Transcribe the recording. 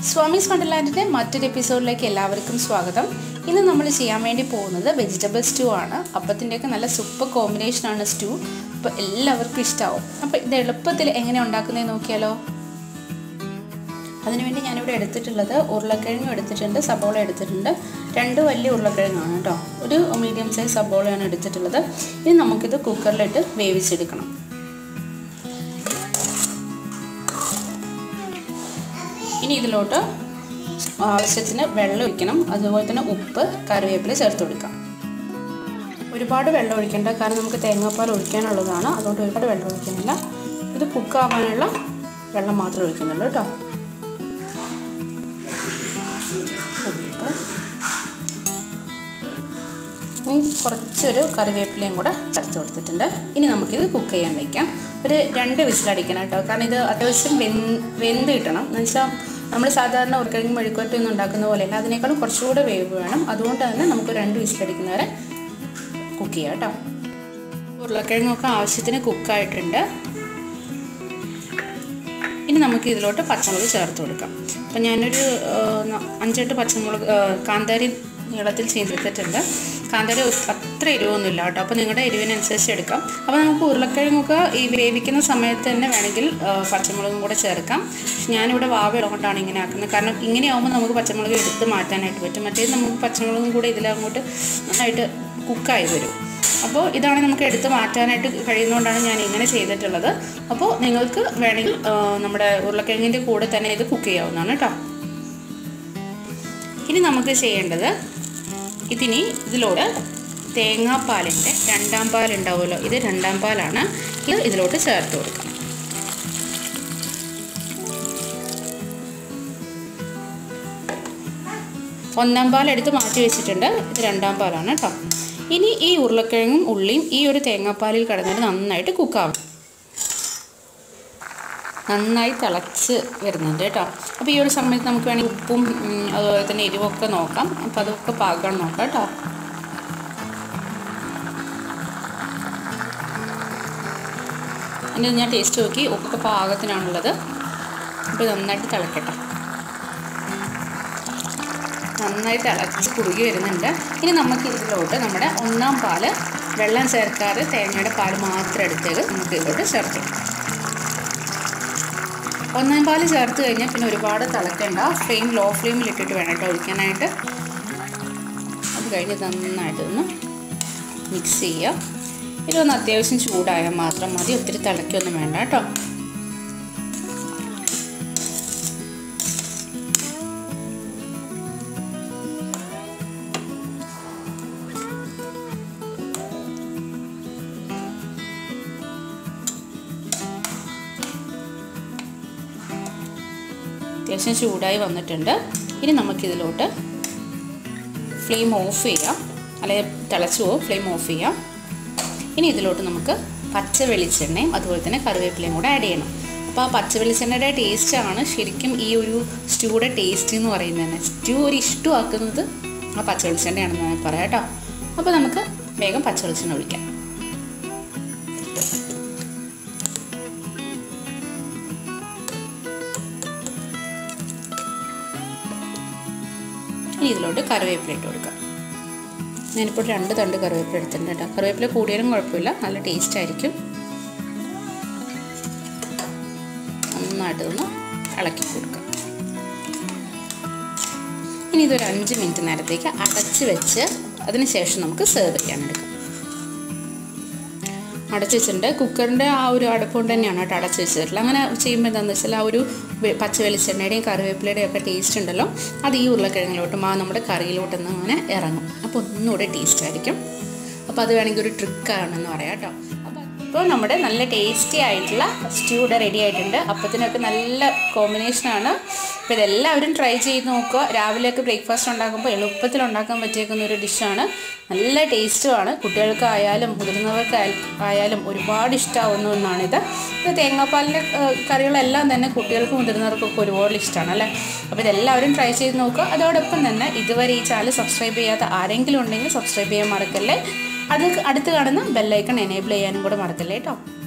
സ്വാമീസ് വണ്ടർലാൻഡിൻ്റെ മറ്റൊരു എപ്പിസോഡിലേക്ക് എല്ലാവർക്കും സ്വാഗതം ഇന്ന് നമ്മൾ ചെയ്യാൻ വേണ്ടി പോകുന്നത് വെജിറ്റബിൾ സ്റ്റൂ ആണ് അപ്പത്തിൻ്റെയൊക്കെ നല്ല സൂപ്പർ കോമ്പിനേഷനാണ് സ്റ്റൂ അപ്പോൾ എല്ലാവർക്കും ഇഷ്ടമാവും അപ്പോൾ ഇത് എളുപ്പത്തിൽ എങ്ങനെ ഉണ്ടാക്കുന്നത് നോക്കിയാലോ അതിനുവേണ്ടി ഞാനിവിടെ എടുത്തിട്ടുള്ളത് ഉരുളക്കിഴങ്ങും എടുത്തിട്ടുണ്ട് സബോള എടുത്തിട്ടുണ്ട് രണ്ട് വലിയ ഉരുളക്കിഴങ്ങാണ് കേട്ടോ ഒരു മീഡിയം സൈസ് സബോളയാണ് എടുത്തിട്ടുള്ളത് ഇനി നമുക്കിത് കുക്കറിലിട്ട് വേവിച്ചെടുക്കണം ഇനി ഇതിലോട്ട് ആവശ്യത്തിന് വെള്ളം ഒഴിക്കണം അതുപോലെ തന്നെ ഉപ്പ് കറിവേപ്പില ചേർത്ത് കൊടുക്കാം ഒരുപാട് വെള്ളം ഒഴിക്കേണ്ട കാരണം നമുക്ക് തേങ്ങാപ്പാൽ ഒഴിക്കാനുള്ളതാണ് അതുകൊണ്ട് ഒരുപാട് വെള്ളം ഒഴിക്കുന്നില്ല ഇത് കുക്കാവാനുള്ള വെള്ളം മാത്രമേ ഒഴിക്കുന്നുള്ളൂ കേട്ടോ ഉപ്പ് ഇനി കുറച്ചൊരു കറിവേപ്പിലയും കൂടെ ചേർത്ത് കൊടുത്തിട്ടുണ്ട് ഇനി നമുക്കിത് കുക്ക് ചെയ്യാൻ വയ്ക്കാം ഒരു രണ്ട് വിസിലടിക്കണം കേട്ടോ കാരണം ഇത് അത്യാവശ്യം വെന്ത് വെന്ത് കിട്ടണം എന്ന് വെച്ചാൽ നമ്മൾ സാധാരണ ഉരുക്കിഴങ്ങ് മെഴുക്കുവരട്ടൊന്നും ഉണ്ടാക്കുന്ന പോലെയല്ല അതിനേക്കാളും കുറച്ചുകൂടെ വേവ് വേണം അതുകൊണ്ട് തന്നെ നമുക്ക് രണ്ട് വിസിലടിക്കുന്നവരെ കുക്ക് ചെയ്യാം കേട്ടോ ഉരുളക്കിഴങ്ങൊക്കെ ആവശ്യത്തിന് കുക്കായിട്ടുണ്ട് ഇനി നമുക്ക് ഇതിലോട്ട് പച്ചമുളക് ചേർത്ത് കൊടുക്കാം അപ്പം ഞാനൊരു അഞ്ചെട്ട് പച്ചമുളക് കാന്താരി നീളത്തിൽ ചെയ്തെടുത്തിട്ടുണ്ട് കാന്താരി അത്ര എരിവൊന്നുമില്ല കേട്ടോ അപ്പോൾ നിങ്ങളുടെ എരിവിനനുസരിച്ച് എടുക്കാം അപ്പോൾ നമുക്ക് ഉരുളക്കിഴങ്ങൊക്കെ ഈ വേവിക്കുന്ന സമയത്ത് തന്നെ വേണമെങ്കിൽ പച്ചമുളകും കൂടെ ചേർക്കാം ഞാനിവിടെ വാവ ഇടുകൊണ്ടാണ് ഇങ്ങനെ ആക്കുന്നത് കാരണം ഇങ്ങനെയാകുമ്പോൾ നമുക്ക് പച്ചമുളക് എടുത്ത് മാറ്റാനായിട്ട് പറ്റും മറ്റേത് നമുക്ക് പച്ചമുളകും കൂടെ ഇതിലങ്ങോട്ട് നന്നായിട്ട് കുക്കായി വരും അപ്പോൾ ഇതാണ് നമുക്ക് എടുത്ത് മാറ്റാനായിട്ട് കഴിയുന്നതുകൊണ്ടാണ് ഞാൻ ഇങ്ങനെ ചെയ്തിട്ടുള്ളത് അപ്പോൾ നിങ്ങൾക്ക് വേണമെങ്കിൽ നമ്മുടെ ഉരുളക്കിഴങ്ങിൻ്റെ കൂടെ തന്നെ ഇത് കുക്ക് ചെയ്യാവുന്നതാണ് കേട്ടോ ഇനി നമുക്ക് ചെയ്യേണ്ടത് ഇതിനി ഇതിലോട്ട് തേങ്ങാപ്പാലിൻ്റെ രണ്ടാം പാൽ ഉണ്ടാവുമല്ലോ ഇത് രണ്ടാം പാലാണ് ഇത് ഇതിലോട്ട് ചേർത്ത് കൊടുക്കാം ഒന്നാം പാൽ എടുത്ത് മാറ്റി വെച്ചിട്ടുണ്ട് ഇത് രണ്ടാം പാലാണ് കേട്ടോ ഇനി ഈ ഉരുളക്കിഴങ്ങും ഉള്ളിയും ഈ ഒരു തേങ്ങാപ്പാലിൽ കിടന്നിട്ട് നന്നായിട്ട് കുക്കാവും നന്നായി തിളച്ച് വരുന്നുണ്ട് കേട്ടോ അപ്പോൾ ഈ ഒരു സമയത്ത് നമുക്ക് വേണമെങ്കിൽ ഉപ്പും അതുപോലെ തന്നെ എരിവൊക്കെ നോക്കാം അപ്പോൾ അതൊക്കെ പാകം നോക്കാം കേട്ടോ എന്നിട്ട് ഞാൻ ടേസ്റ്റ് നോക്കി ഉപ്പൊക്കെ പാകത്തിനാണുള്ളത് അപ്പോൾ നന്നായിട്ട് തിളക്കട്ടെ നന്നായി തിളച്ച് കുറുകി വരുന്നുണ്ട് ഇനി നമുക്ക് ഇതിലോട്ട് നമ്മുടെ ഒന്നാം പാല് വെള്ളം ചേർക്കാതെ തേങ്ങയുടെ പാൽ മാത്രം എടുത്തേക്ക് നമുക്ക് ഇതിലോട്ട് ചേർക്കാം ഒന്നാം പാല് ചേർത്ത് കഴിഞ്ഞാൽ പിന്നെ ഒരുപാട് തിളക്കണ്ട ഫ്ലെയിം ലോ ഫ്ലെയിമിൽ ഇട്ടിട്ട് വേണം കേട്ടോ ഒഴിക്കാനായിട്ട് അത് കഴിഞ്ഞ് നന്നായിട്ട് ഒന്ന് മിക്സ് ചെയ്യുക ഇതൊന്ന് അത്യാവശ്യം ചൂടായാൽ മാത്രം മതി ഒത്തിരി തിളക്കൊന്നും വേണ്ട കേട്ടോ അത്യാവശ്യം ചൂടായി വന്നിട്ടുണ്ട് ഇനി നമുക്കിതിലോട്ട് ഫ്ലെയിം ഓഫ് ചെയ്യാം അല്ലെങ്കിൽ തിളച്ചു പോകും ഫ്ലെയിം ഓഫ് ചെയ്യാം ഇനി ഇതിലോട്ട് നമുക്ക് പച്ച വെളിച്ചെണ്ണയും അതുപോലെ തന്നെ കറിവേപ്പിലയും കൂടെ ആഡ് ചെയ്യണം അപ്പോൾ ആ പച്ച വെളിച്ചെണ്ണയുടെ ടേസ്റ്റാണ് ശരിക്കും ഈ ഒരു സ്റ്റൂയുടെ ടേസ്റ്റ് എന്ന് പറയുന്നത് തന്നെ സ്റ്റൂ ഒരു ഇഷ്ടമാക്കുന്നത് ആ പച്ച വെളിച്ചെണ്ണയാണെന്ന് ഞാൻ പറയാം കേട്ടോ അപ്പോൾ നമുക്ക് വേഗം പച്ച വെളിച്ചെണ്ണ ഒഴിക്കാം ഇനി ഇതിലോട്ട് കറിവേപ്പില ഇട്ട് കൊടുക്കാം ഞാനിപ്പോൾ രണ്ട് തണ്ട് കറിവേപ്പില എടുത്തിട്ടുണ്ട് കേട്ടോ കറിവേപ്പില കൂടിയാലും കുഴപ്പമില്ല നല്ല ടേസ്റ്റ് ആയിരിക്കും നന്നായിട്ട് ഒന്ന് ഇളക്കി കൊടുക്കാം ഇനി ഇതൊരു അഞ്ച് മിനിറ്റ് നേരത്തേക്ക് അടച്ച് വെച്ച് അതിന് ശേഷം നമുക്ക് സെർവ് ചെയ്യാൻ എടുക്കാം അടച്ച് വെച്ചിട്ടുണ്ട് കുക്കറിൻ്റെ ആ ഒരു അടപ്പ് കൊണ്ട് തന്നെയാണ് കേട്ടോ അടച്ച് വെച്ചിട്ടുള്ളത് അങ്ങനെ ചെയ്യുമ്പോൾ എന്താണെന്ന് വെച്ചാൽ ആ ഒരു പച്ച വെളിച്ചെണ്ണയുടെയും കറിവേപ്പിലയുടെയും ഒക്കെ ടേസ്റ്റ് ഉണ്ടല്ലോ അത് ഈ ഉരുളക്കിഴങ്ങിലോട്ടും ആ നമ്മുടെ കറിയിലോട്ടൊന്നും അങ്ങനെ ഇറങ്ങും അപ്പോൾ ഒന്നുകൂടെ ടേസ്റ്റ് ആയിരിക്കും അപ്പോൾ അത് വേണമെങ്കിൽ ഒരു ട്രിക്കാണെന്ന് പറയാം കേട്ടോ അപ്പോൾ ഇപ്പോൾ നമ്മുടെ നല്ല ടേസ്റ്റി ആയിട്ടുള്ള സ്റ്റൂ ഇവിടെ റെഡി ആയിട്ടുണ്ട് അപ്പത്തിനൊക്കെ നല്ല കോമ്പിനേഷനാണ് അപ്പോൾ ഇതെല്ലാവരും ട്രൈ ചെയ്ത് നോക്കുക രാവിലെയൊക്കെ ബ്രേക്ക്ഫാസ്റ്റ് ഉണ്ടാക്കുമ്പോൾ എളുപ്പത്തിൽ ഉണ്ടാക്കാൻ പറ്റിയേക്കുന്ന ഒരു ഡിഷാണ് നല്ല ടേസ്റ്റുമാണ് കുട്ടികൾക്കായാലും മുതിർന്നവർക്ക് ആയാലും ഒരുപാട് ഇഷ്ടമാവുന്ന ഒന്നാണിത് ഇത് തേങ്ങാപ്പാലിൻ്റെ കറികളെല്ലാം തന്നെ കുട്ടികൾക്കും മുതിർന്നവർക്കൊക്കെ ഒരുപാട് ഇഷ്ടമാണ് അല്ലേ അപ്പോൾ ഇതെല്ലാവരും ട്രൈ ചെയ്ത് നോക്കുക അതോടൊപ്പം തന്നെ ഇതുവരെ ഈ ചാനൽ സബ്സ്ക്രൈബ് ചെയ്യാത്ത ആരെങ്കിലും ഉണ്ടെങ്കിൽ സബ്സ്ക്രൈബ് ചെയ്യാൻ മറക്കല്ലേ അത് അടുത്ത് കാണുന്ന ബെല്ലൈക്കൺ എനേബിൾ ചെയ്യാനും കൂടെ മറക്കല്ലേ കേട്ടോ